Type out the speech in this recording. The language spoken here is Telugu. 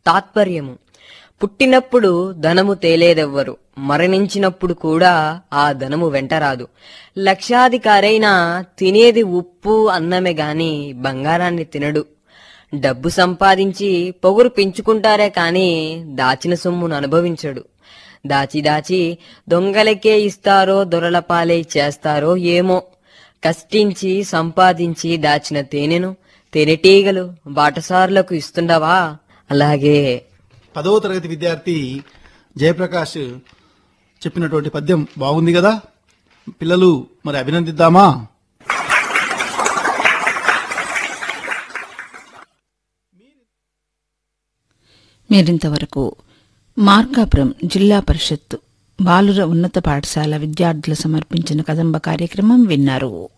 తాత్పర్యము పుట్టినప్పుడు ధనము తేలేదెవ్వరు మరణించినప్పుడు కూడా ఆ ధనము వెంటరాదు లక్షాధికారైనా తినేది ఉప్పు అన్నమే గాని బంగారాన్ని తినడు డబ్బు సంపాదించి పొగురు పెంచుకుంటారే కాని దాచిన సొమ్మును అనుభవించడు దాచి దాచి దొంగలకే ఇస్తారో దొరల పాలై చేస్తారో ఏమో కష్టించి సంపాదించి దాచిన తేనెను తేనెటీగలు బాటసారులకు ఇస్తుండవా అలాగే పదవ తరగతి విద్యార్థి జయప్రకాష్ చెప్పినటువంటి పద్యం బాగుంది కదా పిల్లలు మరి అభినందిద్దామా మీరింతవరకు మార్కాపురం జిల్లా పరిషత్ బాలుర ఉన్నత పాఠశాల విద్యార్థులు సమర్పించిన కదంబ కార్యక్రమం విన్నారు